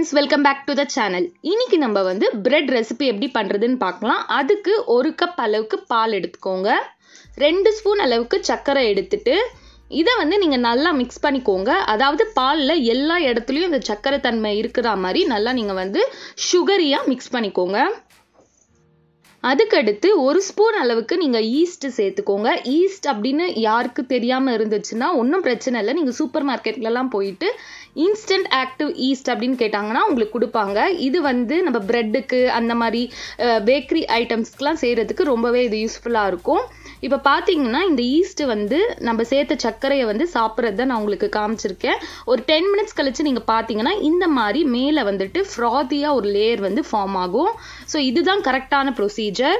friends welcome back to the channel இன்னைக்கு நம்ம வந்து பிரெட் ரெசிபி எப்படி பண்ணுறதுன்னு பார்க்கலாம் அதுக்கு ஒரு கப் அளவுக்கு பால் எடுத்துக்கோங்க ரெண்டு ஸ்பூன் அளவுக்கு சர்க்கரை எடுத்துட்டு இதை வந்து நீங்கள் நல்லா மிக்ஸ் பண்ணிக்கோங்க அதாவது பாலில் எல்லா இடத்துலையும் இந்த சர்க்கரை தன்மை இருக்கிற மாதிரி நல்லா நீங்கள் வந்து சுகரியாக மிக்ஸ் பண்ணிக்கோங்க அதுக்கடுத்து ஒரு ஸ்பூன் அளவுக்கு நீங்கள் ஈஸ்ட் சேர்த்துக்கோங்க ஈஸ்ட் அப்படின்னு யாருக்கு தெரியாமல் இருந்துச்சுன்னா ஒன்றும் பிரச்சனை இல்லை நீங்கள் சூப்பர் மார்க்கெட்லலாம் போயிட்டு இன்ஸ்டன்ட் ஆக்டிவ் ஈஸ்ட் அப்படின்னு கேட்டாங்கன்னா உங்களுக்கு கொடுப்பாங்க இது வந்து நம்ம ப்ரெட்டுக்கு அந்த மாதிரி பேக்கரி ஐட்டம்ஸ்க்கெலாம் செய்கிறதுக்கு ரொம்பவே இது யூஸ்ஃபுல்லாக இருக்கும் இப்போ பார்த்தீங்கன்னா இந்த ஈஸ்ட் வந்து நம்ம சேர்த்த சர்க்கரையை வந்து சாப்பிட்றது தான் நான் உங்களுக்கு காமிச்சிருக்கேன் ஒரு டென் மினிட்ஸ் கழிச்சு நீங்கள் பார்த்தீங்கன்னா இந்த மாதிரி மேலே வந்துட்டு ஃப்ராதியாக ஒரு லேயர் வந்து ஃபார்ம் ஆகும் ஸோ இதுதான் கரெக்டான ப்ரொசீஜர்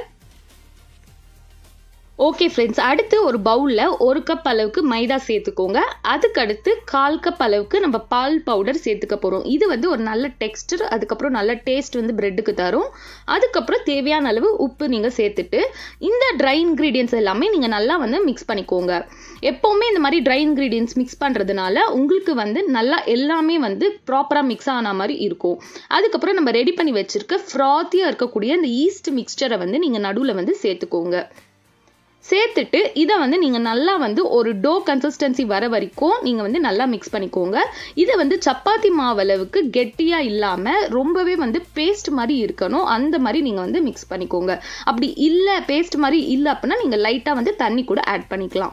ஓகே ஃப்ரெண்ட்ஸ் அடுத்து ஒரு பவுலில் ஒரு கப் அளவுக்கு மைதா சேர்த்துக்கோங்க அதுக்கடுத்து கால் கப் அளவுக்கு நம்ம பால் பவுடர் சேர்த்துக்க போகிறோம் இது வந்து ஒரு நல்ல டெக்ஸ்டர் அதுக்கப்புறம் நல்ல டேஸ்ட் வந்து ப்ரெட்டுக்கு தரும் அதுக்கப்புறம் தேவையான அளவு உப்பு நீங்கள் சேர்த்துட்டு இந்த ட்ரை இன்க்ரீடியன்ஸ் எல்லாமே நீங்கள் நல்லா வந்து மிக்ஸ் பண்ணிக்கோங்க எப்போவுமே இந்த மாதிரி ட்ரை இன்க்ரீடியன்ஸ் மிக்ஸ் பண்ணுறதுனால உங்களுக்கு வந்து நல்லா எல்லாமே வந்து ப்ராப்பராக மிக்ஸ் ஆன மாதிரி இருக்கும் அதுக்கப்புறம் நம்ம ரெடி பண்ணி வச்சுருக்க ஃப்ராத்தியாக இருக்கக்கூடிய இந்த ஈஸ்ட் மிக்ஸ்சரை வந்து நீங்கள் நடுவில் வந்து சேர்த்துக்கோங்க சேர்த்துட்டு இதை வந்து நீங்கள் நல்லா வந்து ஒரு டோ கன்சிஸ்டன்சி வர வரைக்கும் நீங்கள் வந்து நல்லா மிக்ஸ் பண்ணிக்கோங்க இதை வந்து சப்பாத்தி மாவு அளவுக்கு கெட்டியாக இல்லாமல் ரொம்பவே வந்து பேஸ்ட் மாதிரி இருக்கணும் அந்த மாதிரி நீங்கள் வந்து மிக்ஸ் பண்ணிக்கோங்க அப்படி இல்லை பேஸ்ட் மாதிரி இல்லை அப்படின்னா நீங்கள் லைட்டாக வந்து தண்ணி கூட ஆட் பண்ணிக்கலாம்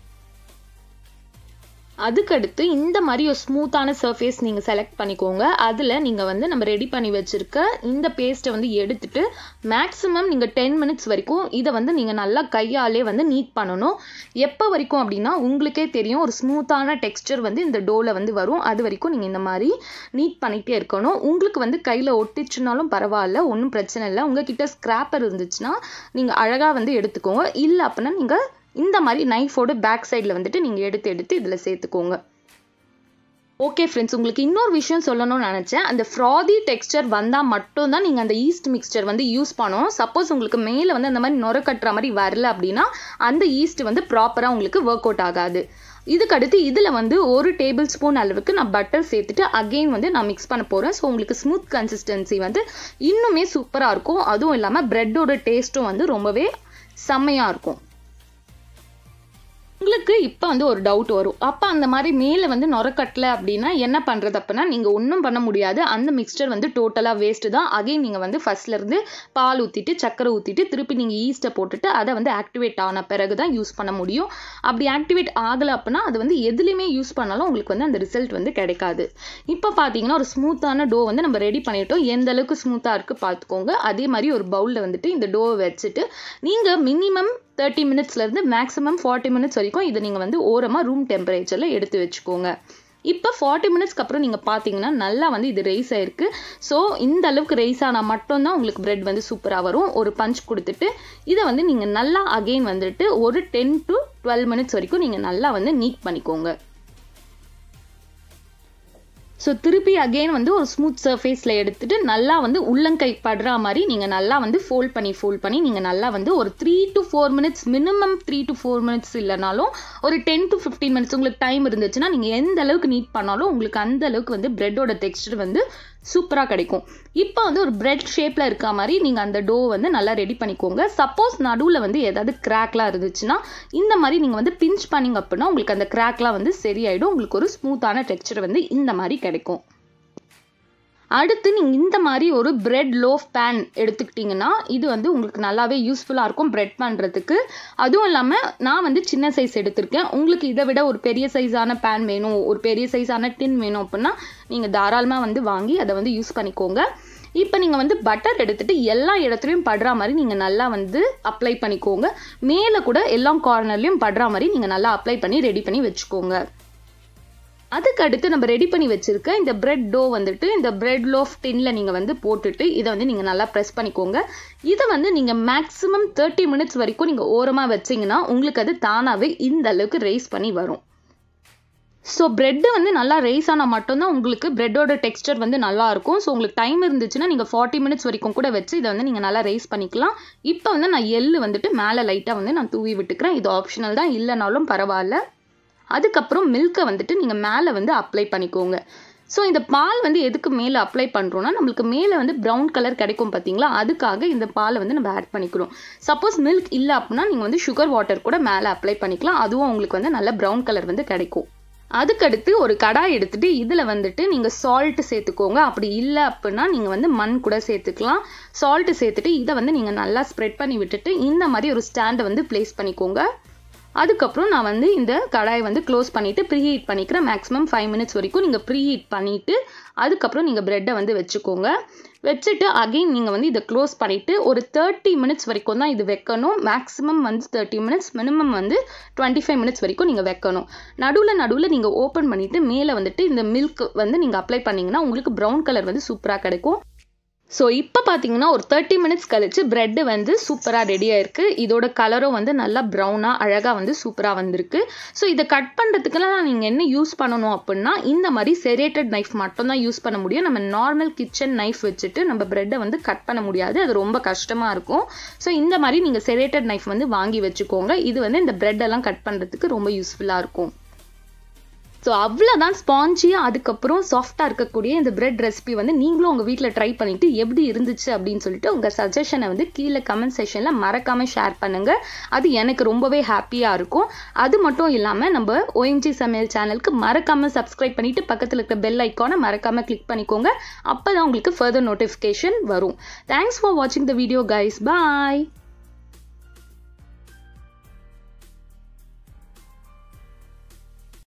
அதுக்கடுத்து இந்த மாதிரி ஒரு ஸ்மூத்தான சர்ஃபேஸ் நீங்கள் செலக்ட் பண்ணிக்கோங்க அதில் நீங்கள் வந்து நம்ம ரெடி பண்ணி வச்சுருக்க இந்த பேஸ்ட்டை வந்து எடுத்துட்டு மேக்ஸிமம் நீங்கள் டென் மினிட்ஸ் வரைக்கும் இதை வந்து நீங்கள் நல்லா கையாலே வந்து நீட் பண்ணணும் எப்போ வரைக்கும் அப்படின்னா உங்களுக்கே தெரியும் ஒரு ஸ்மூத்தான டெக்ஸ்டர் வந்து இந்த டோவில் வந்து வரும் அது வரைக்கும் நீங்கள் இந்த மாதிரி நீட் பண்ணிகிட்டே இருக்கணும் உங்களுக்கு வந்து கையில் ஒட்டிச்சுனாலும் பரவாயில்ல ஒன்றும் பிரச்சனை இல்லை உங்ககிட்ட ஸ்க்ராப்பர் இருந்துச்சுன்னா நீங்கள் அழகாக வந்து எடுத்துக்கோங்க இல்லை அப்படின்னா நீங்கள் இந்த மாதிரி நைஃபோட பேக் சைடில் வந்துட்டு நீங்கள் எடுத்து எடுத்து இதில் சேர்த்துக்கோங்க ஓகே ஃப்ரெண்ட்ஸ் உங்களுக்கு இன்னொரு விஷயம் சொல்லணும்னு நினச்சேன் அந்த ஃப்ராதி டெக்ஸ்டர் வந்தால் மட்டும்தான் நீங்கள் அந்த ஈஸ்ட் மிக்ஸ்சர் வந்து யூஸ் பண்ணணும் சப்போஸ் உங்களுக்கு மேலே வந்து அந்த மாதிரி நுர கட்டுற மாதிரி வரல அப்படின்னா அந்த ஈஸ்ட் வந்து ப்ராப்பராக உங்களுக்கு ஒர்க் அவுட் ஆகாது இதுக்கடுத்து இதில் வந்து ஒரு டேபிள் ஸ்பூன் அளவுக்கு நான் பட்டர் சேர்த்துட்டு அகெயின் வந்து நான் மிக்ஸ் பண்ண போகிறேன் ஸோ உங்களுக்கு ஸ்மூத் கன்சிஸ்டன்சி வந்து இன்னுமே சூப்பராக இருக்கும் அதுவும் இல்லாமல் ப்ரெட்டோட டேஸ்ட்டும் வந்து ரொம்பவே செம்மையாக இருக்கும் உங்களுக்கு இப்போ வந்து ஒரு டவுட் வரும் அப்போ அந்த மாதிரி மேலே வந்து நுரக்கட்டல அப்படின்னா என்ன பண்ணுறது அப்படின்னா நீங்கள் ஒன்றும் பண்ண முடியாது அந்த மிக்ஸ்டர் வந்து டோட்டலாக வேஸ்ட்டு தான் அகைன் நீங்கள் வந்து ஃபஸ்ட்லேருந்து பால் ஊற்றிட்டு சக்கரை ஊற்றிட்டு திருப்பி நீங்கள் ஈஸ்ட்டை போட்டுட்டு அதை வந்து ஆக்டிவேட் ஆன பிறகு தான் யூஸ் பண்ண முடியும் அப்படி ஆக்டிவேட் ஆகலை அப்படின்னா அது வந்து எதுலேயுமே யூஸ் பண்ணாலும் உங்களுக்கு வந்து அந்த ரிசல்ட் வந்து கிடைக்காது இப்போ பார்த்தீங்கன்னா ஒரு ஸ்மூத்தான டோ வந்து நம்ம ரெடி பண்ணிட்டோம் எந்த அளவுக்கு ஸ்மூத்தாக இருக்குது பார்த்துக்கோங்க அதே மாதிரி ஒரு பவுலில் வந்துட்டு இந்த டோவை வச்சுட்டு நீங்கள் மினிமம் தேர்ட்டி மினிட்ஸ்லேருந்து மேக்ஸிமம் ஃபார்ட்டி மினிட்ஸ் வரைக்கும் இதை நீங்கள் வந்து ஓரமாக ரூம் டெம்பரேச்சரில் எடுத்து வச்சுக்கோங்க இப்போ ஃபார்ட்டி மினிட்ஸ்க்கு அப்புறம் நீங்கள் பார்த்தீங்கன்னா நல்லா வந்து இது ரைஸ் ஆயிருக்கு ஸோ இந்த அளவுக்கு ரைஸ் ஆனால் மட்டும்தான் உங்களுக்கு பிரெட் வந்து சூப்பராக வரும் ஒரு பஞ்ச் கொடுத்துட்டு இதை வந்து நீங்கள் நல்லா அகெயின் வந்துட்டு ஒரு டென் டு டுவெல் மினிட்ஸ் வரைக்கும் நீங்கள் நல்லா வந்து நீட் பண்ணிக்கோங்க ஸோ திருப்பி அகெயின் வந்து ஒரு ஸ்மூத் சர்ஃபேஸில் எடுத்துகிட்டு நல்லா வந்து உள்ளங்கை படுற மாதிரி நீங்கள் நல்லா வந்து ஃபோல்ட் பண்ணி ஃபோல்ட் பண்ணி நீங்கள் நல்லா வந்து ஒரு three to four minutes minimum three to four minutes இல்லைனாலும் ஒரு டென் டு ஃபிஃப்டீன் மினிட்ஸ் உங்களுக்கு டைம் இருந்துச்சுன்னா நீங்கள் எந்த அளவுக்கு நீட் பண்ணாலும் உங்களுக்கு அந்த அளவுக்கு வந்து ப்ரெட்டோட டெக்ஸ்டர் வந்து சூப்பராக கிடைக்கும் இப்போ வந்து ஒரு பிரெட் ஷேப்பில் இருக்க மாதிரி நீங்கள் அந்த டோ வந்து நல்லா ரெடி பண்ணிக்கோங்க சப்போஸ் நடுவில் வந்து ஏதாவது கிராக்லாம் இருந்துச்சுன்னா இந்த மாதிரி நீங்கள் வந்து பிஞ்ச் பண்ணிங்க அப்படின்னா உங்களுக்கு அந்த கிராக்லாம் வந்து சரியாயிடும் உங்களுக்கு ஒரு ஸ்மூத்தான டெக்ஸ்டர் வந்து இந்த மாதிரி கிடைக்கும் அடுத்து நீங்கள் இந்த மாதிரி ஒரு பிரெட் லோஃப் பேன் எடுத்துக்கிட்டிங்கன்னா இது வந்து உங்களுக்கு நல்லாவே யூஸ்ஃபுல்லாக இருக்கும் பிரெட் பண்ணுறதுக்கு அதுவும் இல்லாமல் நான் வந்து சின்ன சைஸ் எடுத்திருக்கேன் உங்களுக்கு இதை விட ஒரு பெரிய சைஸான பேன் வேணும் ஒரு பெரிய சைஸான டின் வேணும் அப்படின்னா நீங்கள் தாராளமாக வந்து வாங்கி அதை வந்து யூஸ் பண்ணிக்கோங்க இப்போ நீங்கள் வந்து பட்டர் எடுத்துகிட்டு எல்லா இடத்துலையும் படுற மாதிரி நீங்கள் நல்லா வந்து அப்ளை பண்ணிக்கோங்க மேலே கூட எல்லா கார்னர்லேயும் படுற மாதிரி நீங்கள் நல்லா அப்ளை பண்ணி ரெடி பண்ணி வச்சுக்கோங்க அதுக்கு அடுத்து நம்ம ரெடி பண்ணி வச்சுருக்க இந்த பிரெட் டோ வந்துட்டு இந்த பிரெட் லோஃப் டின்ல நீங்கள் வந்து போட்டுட்டு இதை வந்து நீங்கள் நல்லா ப்ரெஸ் பண்ணிக்கோங்க இதை வந்து நீங்கள் மேக்ஸிமம் தேர்ட்டி மினிட்ஸ் வரைக்கும் நீங்கள் ஓரமாக வச்சிங்கன்னா உங்களுக்கு அது தானாகவே இந்த அளவுக்கு ரைஸ் பண்ணி வரும் ஸோ ப்ரெட்டு வந்து நல்லா ரைஸ் ஆனால் மட்டும்தான் உங்களுக்கு ப்ரெட்டோட டெக்ஸ்டர் வந்து நல்லா இருக்கும் ஸோ உங்களுக்கு டைம் இருந்துச்சுன்னா நீங்கள் ஃபார்ட்டி மினிட்ஸ் வரைக்கும் கூட வச்சு இதை வந்து நீங்கள் நல்லா ரைஸ் பண்ணிக்கலாம் இப்போ வந்து நான் எள்ளு வந்துட்டு மேலே லைட்டாக வந்து நான் தூவி விட்டுக்கிறேன் இது ஆப்ஷனல் தான் இல்லைனாலும் பரவாயில்ல அதுக்கப்புறம் மில்கை வந்துட்டு நீங்கள் மேலே வந்து அப்ளை பண்ணிக்கோங்க ஸோ இந்த பால் வந்து எதுக்கு மேலே அப்ளை பண்ணுறோம்னா நம்மளுக்கு மேலே வந்து ப்ரௌன் கலர் கிடைக்கும் பார்த்தீங்களா அதுக்காக இந்த பாலை வந்து நம்ம ஆட் பண்ணிக்கிறோம் சப்போஸ் மில்க் இல்லை அப்படின்னா நீங்கள் வந்து சுகர் வாட்டர் கூட மேலே அப்ளை பண்ணிக்கலாம் அதுவும் உங்களுக்கு வந்து நல்ல ப்ரௌன் கலர் வந்து கிடைக்கும் அதுக்கடுத்து ஒரு கடாய் எடுத்துட்டு இதில் வந்துட்டு நீங்கள் சால்ட் சேர்த்துக்கோங்க அப்படி இல்லை அப்படின்னா நீங்கள் வந்து மண் கூட சேர்த்துக்கலாம் சால்ட்டு சேர்த்துட்டு இதை வந்து நீங்கள் நல்லா ஸ்ப்ரெட் பண்ணி விட்டுட்டு இந்த மாதிரி ஒரு ஸ்டாண்டை வந்து ப்ளேஸ் பண்ணிக்கோங்க அதுக்கப்புறம் நான் வந்து இந்த கடாயை வந்து க்ளோஸ் பண்ணிவிட்டு ப்ரீ ஹீட் பண்ணிக்கிறேன் மேக்ஸிமம் ஃபைவ் மினிட்ஸ் வரைக்கும் நீங்கள் ப்ரீ ஹீட் பண்ணிவிட்டு அதுக்கப்புறம் நீங்கள் ப்ரெட்டை வந்து வச்சுக்கோங்க வச்சுட்டு அகெயின் நீங்கள் வந்து இதை க்ளோஸ் பண்ணிவிட்டு ஒரு தேர்ட்டி மினிட்ஸ் வரைக்கும் தான் இது வைக்கணும் மேக்ஸிமம் வந்து தேர்ட்டி மினிட்ஸ் மினிமம் வந்து டுவெண்ட்டி ஃபைவ் மினிட்ஸ் வரைக்கும் நீங்கள் வைக்கணும் நடுவில் நடுவில் நீங்கள் ஓப்பன் பண்ணிவிட்டு மேலே வந்துட்டு இந்த மில்க் வந்து நீங்கள் அப்ளை பண்ணிங்கன்னா உங்களுக்கு ப்ரௌன் கலர் வந்து சூப்பராக கிடைக்கும் ஸோ இப்போ பார்த்தீங்கன்னா ஒரு தேர்ட்டி மினிட்ஸ் கழிச்சு ப்ரெட்டு வந்து சூப்பராக ரெடியாக இருக்குது இதோட கலரும் வந்து நல்லா ப்ரௌனாக அழகாக வந்து சூப்பராக வந்திருக்கு ஸோ இதை கட் பண்ணுறதுக்கெல்லாம் நீங்கள் என்ன யூஸ் பண்ணணும் அப்படின்னா இந்த மாதிரி செரேட்டட் நைஃப் மட்டும் தான் யூஸ் பண்ண முடியும் நம்ம நார்மல் கிச்சன் நைஃப் வச்சுட்டு நம்ம ப்ரெட்டை வந்து கட் பண்ண முடியாது அது ரொம்ப கஷ்டமாக இருக்கும் ஸோ இந்த மாதிரி நீங்கள் செரேட்டட் நைஃப் வந்து வாங்கி வச்சுக்கோங்க இது வந்து இந்த ப்ரெட்டெல்லாம் கட் பண்ணுறதுக்கு ரொம்ப யூஸ்ஃபுல்லாக இருக்கும் ஸோ அவ்வளோதான் ஸ்பாஞ்சியாக அதுக்கப்புறம் சாஃப்டாக இருக்கக்கூடிய இந்த பிரெட் ரெசிபி வந்து நீங்களும் உங்கள் வீட்டில் ட்ரை பண்ணிவிட்டு எப்படி இருந்துச்சு அப்படின்னு சொல்லிட்டு உங்கள் சஜஷனை வந்து கீழே கமெண்ட் செஷனில் மறக்காமல் ஷேர் பண்ணுங்கள் அது எனக்கு ரொம்பவே ஹாப்பியாக இருக்கும் அது மட்டும் இல்லாமல் நம்ம ஓஎம்ஜி சமையல் சேனலுக்கு மறக்காமல் சப்ஸ்கிரைப் பண்ணிவிட்டு பக்கத்தில் இருக்கிற பெல் ஐக்கானை மறக்காமல் கிளிக் பண்ணிக்கோங்க அப்போ தான் உங்களுக்கு ஃபர்தர் நோட்டிஃபிகேஷன் வரும் தேங்க்ஸ் ஃபார் வாட்சிங் த வீடியோ கைஸ் பாய்